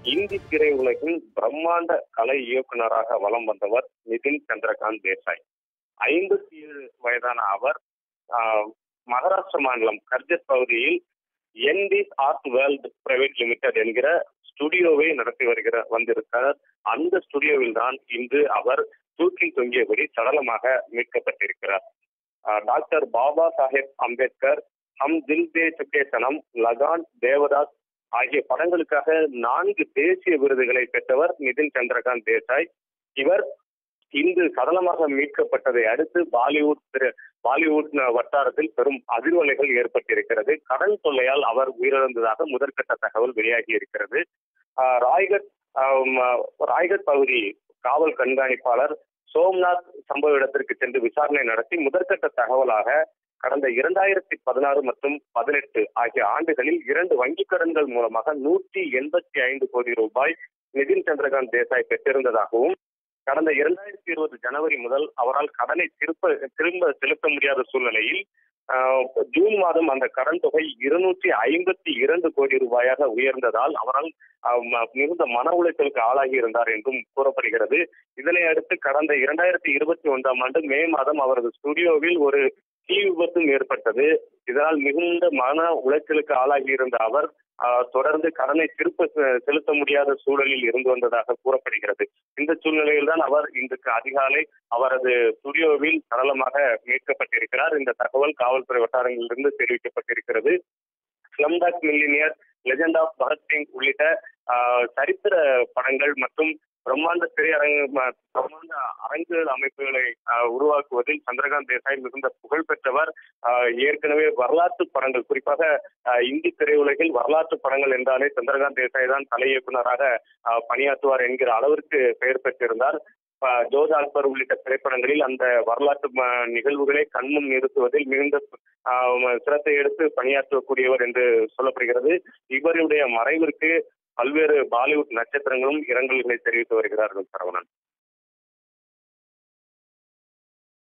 இந்தி திரையுலகின் பிரம்மாண்ட கலை இயக்குனராக வலம் வந்தவர் நிதின் சந்திரகாந்த் தேசாய் ஐம்பத்தி ஏழு வயதான அவர் ஆஹ், மகாராஷ்டிர மாநிலம் கர்ஜத் பகுதியில் ND's Art World Private Limited என்கிற ஸ்டுடியோவை நடத்தி வருகிற வந்திருக்கிறார் அந்த ஸ்டுடியோவில் தான் இன்று அவர் தூக்கில் தொங்கியபடி சடலமாக மீட்கப்பட்டிருக்கிறார் ஆஹ், டாக்டர் பாபா சாஹேப் அம்பேத்கர் ஹம் தில் தே சுக்கே சனம் லகான் தேவதாஸ் ஆகிய படங்களுக்காக நான்கு தேசிய விருதுகளை பெற்றவர் நிதின் சந்திரகாந்த் தேசாய் இவர் இன்று சடலமாக மீட்கப்பட்டதை அடுத்து பாலிவுட் திரு- பாலிவுட் வட்டாரத்தில் பெரும் அதிர்வலைகள் ஏற்பட்டிருக்கிறது கடன் தொல்லையால் அவர் உயிரிழந்ததாக முதற்கட்ட தகவல் வெளியாகி இருக்கிறது ஆஹ் ராய்கட் ஆஹ் ராய்கட் பகுதி காவல் கண்காணிப்பாளர் சோம்நாத் சம்பவ இடத்திற்கு சென்று விசாரணை நடத்தி முதற்கட்ட தகவலாக கடந்த இரண்டாயிரத்தி பதினாறு மற்றும் பதினெட்டு ஆகிய ஆண்டுகளில் இரண்டு வங்கிக் கடன்கள் மூலமாக நூற்றி எண்பத்தி ஐந்து கோடி ரூபாய் நிதின் சந்திரகாந்த் தேசாய் பெற்றிருந்ததாகவும் கடந்த இரண்டாயிரத்தி இருபது ஜனவரி முதல் அவரால் கடனை திருப்ப திரும்ப செலுத்த முடியாத சூழ்நிலையில் ஆஹ், ஜூன் மாதம் அந்த கடன் தொகை இருநூற்றி ஐம்பத்தி இரண்டு கோடி ரூபாயாக உயர்ந்ததால் அவரால் ஆஹ், ம- மிகுந்த மன உளைச்சலுக்கு ஆளாகி இருந்தார் என்றும் கூறப்படுகிறது இதனை அடுத்து கடந்த இரண்டாயிரத்தி இருபத்தி ஒன்றாம் ஆண்டு மே மாதம் அவரது ஸ்டுடியோவில் ஒரு தீ விபத்தும் ஏற்பட்டது இதனால் மிகுந்த மன உளைச்சலுக்கு ஆளாகி இருந்த அவர் ஆஹ், தொடர்ந்து கடனை திருப்ப செ- செலுத்த முடியாத சூழலில் இருந்து வந்ததாக கூறப்படுகிறது இந்த சூழ்நிலையில் தான் அவர் இன்றைக்கு அதிகாலை அவரது ஸ்டுடியோவில் சடலமாக மீட்கப்பட்டிருக்கிறார் இந்த தகவல் காவல்துறை வட்டாரங்களிலிருந்து தெரிவிக்கப்பட்டிருக்கிறது Slumdog millionaire legend of Bhagat Singh உள்ளிட்ட ஆஹ், சரித்திர படங்கள் மற்றும் பிரம்மாண்ட திரையரங்கு ம- பிரம்மாண்ட அரங்குகள் அமைப்புகளை ஆஹ், உருவாக்குவதில் சந்திரகாந்த் தேசாய் மிகுந்த புகழ் பெற்றவர் ஆஹ், ஏற்கனவே வரலாற்று படங்கள் குறிப்பாக ஆஹ், இந்தி திரையுலகில் வரலாற்று படங்கள் என்றாலே சந்திரகாந்த் தேசாய் தான் தலை இயக்குனராக ஆஹ், பணியாற்றுவார் என்கிற அளவிற்கு பெயர் பெற்றிருந்தார் ஆஹ், ஜோத் அக்பர் உள்ளிட்ட திரைப்படங்களில் அந்த வரலாற்று ம- நிகழ்வுகளை கண்முன் நிறுத்துவதில் மிகுந்த ஆஹ், சிரத்தை எடுத்து பணியாற்றக்கூடியவர் என்று சொல்லப்படுகிறது இவருடைய மறைவிற்கு பல்வேறு பாலிவுட் நட்சத்திரங்களும் இரங்கல்களை தெரிவித்து வருகிறார்கள் சரவணன்